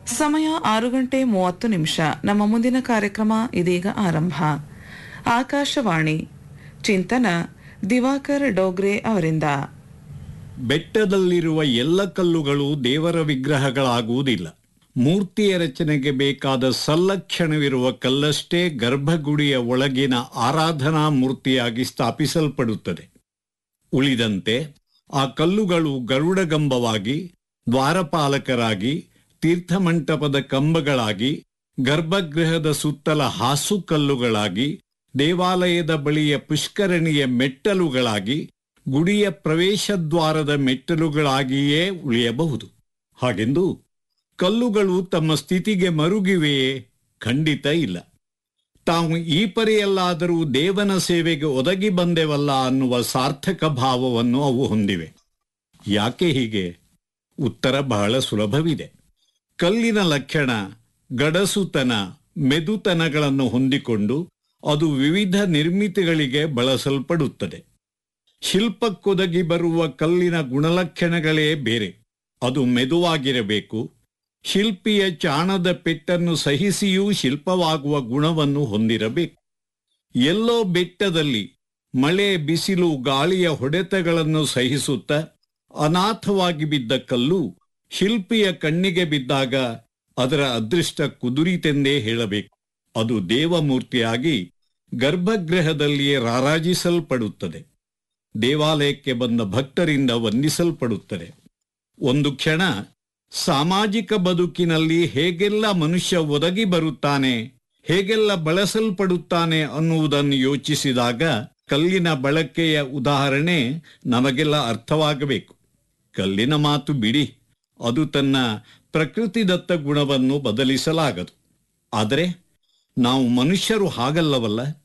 ಸಮಯ ಆರು ಗಂಟೆ ಮೂವತ್ತು ನಿಮಿಷ ನಮ್ಮ ಮುಂದಿನ ಕಾರ್ಯಕ್ರಮ ಇದೀಗ ಆರಂಭ ಆಕಾಶವಾಣಿ ಚಿಂತನ ದಿವಾಕರ್ ಡೋಗ್ರೆ ಅವರಿಂದ ಬೆಟ್ಟದಲ್ಲಿರುವ ಎಲ್ಲ ಕಲ್ಲುಗಳು ದೇವರ ವಿಗ್ರಹಗಳಾಗುವುದಿಲ್ಲ ಮೂರ್ತಿಯ ರಚನೆಗೆ ಬೇಕಾದ ಸಲ್ಲಕ್ಷಣವಿರುವ ಕಲ್ಲಷ್ಟೇ ಗರ್ಭಗುಡಿಯ ಒಳಗಿನ ಆರಾಧನಾ ಮೂರ್ತಿಯಾಗಿ ಸ್ಥಾಪಿಸಲ್ಪಡುತ್ತದೆ ಉಳಿದಂತೆ ಆ ಕಲ್ಲುಗಳು ಗರುಡಗಂಬವಾಗಿ ದ್ವಾರಪಾಲಕರಾಗಿ ತೀರ್ಥಮಂಟಪದ ಕಂಬಗಳಾಗಿ ಗರ್ಭಗೃಹದ ಸುತ್ತಲ ಹಾಸು ಕಲ್ಲುಗಳಾಗಿ ದೇವಾಲಯದ ಬಳಿಯ ಪುಷ್ಕರಣಿಯ ಮೆಟ್ಟಲುಗಳಾಗಿ ಗುಡಿಯ ಪ್ರವೇಶದ್ವಾರದ ಮೆಟ್ಟಲುಗಳಾಗಿಯೇ ಉಳಿಯಬಹುದು ಹಾಗೆಂದು ಕಲ್ಲುಗಳು ತಮ್ಮ ಸ್ಥಿತಿಗೆ ಮರುಗಿವೆಯೇ ಖಂಡಿತ ಇಲ್ಲ ತಾವು ಈ ಪರಿಯಲ್ಲಾದರೂ ದೇವನ ಸೇವೆಗೆ ಒದಗಿ ಬಂದೆವಲ್ಲ ಅನ್ನುವ ಸಾರ್ಥಕ ಭಾವವನ್ನು ಅವು ಹೊಂದಿವೆ ಯಾಕೆ ಹೀಗೆ ಉತ್ತರ ಬಹಳ ಸುಲಭವಿದೆ ಕಲ್ಲಿನ ಲಕ್ಷಣ ಗಡಸುತನ ಮೆದುತನಗಳನ್ನು ಹೊಂದಿಕೊಂಡು ಅದು ವಿವಿಧ ನಿರ್ಮಿತಿಗಳಿಗೆ ಬಳಸಲ್ಪಡುತ್ತದೆ ಶಿಲ್ಪಕ್ಕೊದಗಿ ಬರುವ ಕಲ್ಲಿನ ಗುಣಲಕ್ಷಣಗಳೇ ಬೇರೆ ಅದು ಮೆದುವಾಗಿರಬೇಕು ಶಿಲ್ಪಿಯ ಚಾಣದ ಪೆಟ್ಟನ್ನು ಸಹಿಸಿಯೂ ಶಿಲ್ಪವಾಗುವ ಗುಣವನ್ನು ಹೊಂದಿರಬೇಕು ಎಲ್ಲೋ ಬೆಟ್ಟದಲ್ಲಿ ಮಳೆ ಬಿಸಿಲು ಗಾಳಿಯ ಹೊಡೆತಗಳನ್ನು ಸಹಿಸುತ್ತ ಅನಾಥವಾಗಿ ಬಿದ್ದ ಕಲ್ಲು ಶಿಲ್ಪಿಯ ಕಣ್ಣಿಗೆ ಬಿದ್ದಾಗ ಅದರ ಅದೃಷ್ಟ ಕುದುರಿತೆಂದೇ ಹೇಳಬೇಕು ಅದು ದೇವಮೂರ್ತಿಯಾಗಿ ಗರ್ಭಗೃಹದಲ್ಲಿಯೇ ರಾರಾಜಿಸಲ್ಪಡುತ್ತದೆ ದೇವಾಲಯಕ್ಕೆ ಬಂದ ಭಕ್ತರಿಂದ ವಂದಿಸಲ್ಪಡುತ್ತದೆ ಒಂದು ಕ್ಷಣ ಸಾಮಾಜಿಕ ಬದುಕಿನಲ್ಲಿ ಹೇಗೆಲ್ಲ ಮನುಷ್ಯ ಒದಗಿ ಬರುತ್ತಾನೆ ಹೇಗೆಲ್ಲ ಬಳಸಲ್ಪಡುತ್ತಾನೆ ಅನ್ನುವುದನ್ನು ಯೋಚಿಸಿದಾಗ ಕಲ್ಲಿನ ಬಳಕೆಯ ಉದಾಹರಣೆ ನಮಗೆಲ್ಲ ಅರ್ಥವಾಗಬೇಕು ಕಲ್ಲಿನ ಮಾತು ಬಿಡಿ ಅದು ತನ್ನ ಪ್ರಕೃತಿದತ್ತ ಗುಣವನ್ನು ಬದಲಿಸಲಾಗದು ಆದರೆ ನಾವು ಮನುಷ್ಯರು ಹಾಗಲ್ಲವಲ್ಲ